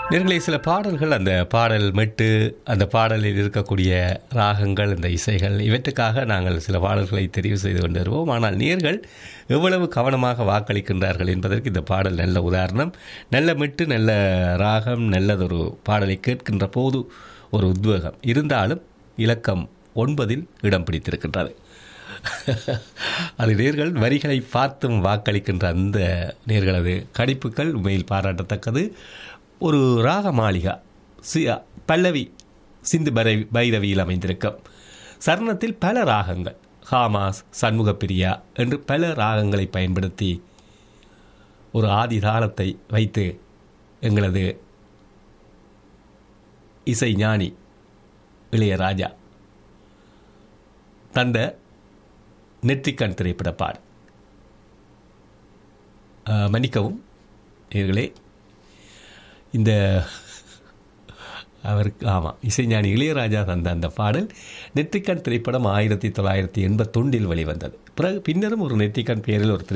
நேர்களை சில பாடல்கள் அந்த பாடல் மெட்டு அந்த பாடலில் இருக்கக்கூடிய ராகங்கள் இந்த இசைகள் இவற்றுக்காக நாங்கள் சில பாடல்களை தெரிவு செய்து கொண்டு வருவோம் ஆனால் நேர்கள் எவ்வளவு கவனமாக வாக்களிக்கின்றார்கள் என்பதற்கு இந்த பாடல் நல்ல உதாரணம் நல்ல மெட்டு நல்ல ராகம் நல்லதொரு பாடலை கேட்கின்ற போது ஒரு உத்வேகம் இருந்தாலும் இலக்கம் ஒன்பதில் இடம் பிடித்திருக்கின்றது அது நேர்கள் வரிகளை பார்த்தும் வாக்களிக்கின்ற அந்த நேர்களது கணிப்புகள் உண்மையில் பாராட்டத்தக்கது ஒரு ராக மாளிகா சி பல்லவி சிந்து பரை பைரவியில் அமைந்திருக்கும் சரணத்தில் பல ராகங்கள் ஹாமாஸ் சண்முகப்பிரியா என்று பல ராகங்களை பயன்படுத்தி ஒரு ஆதி தாளத்தை வைத்து எங்களது இசை ஞானி இளையராஜா தந்த நெற்றிக்கண் திரைப்பட பாடு அஹ், மன்னிக்கவும் நேர்களே இந்த அவருக்கு ஆமாம் இசைஞானி இளையராஜா தந்த அந்த பாடல் நெற்றிக்கண் திரைப்படம் ஆயிரத்தி தொள்ளாயிரத்தி எண்பத்தொன்றில் வெளிவந்தது பிறகு பின்னரும் ஒரு நெற்றிக்கண் பெயரில் ஒரு திரை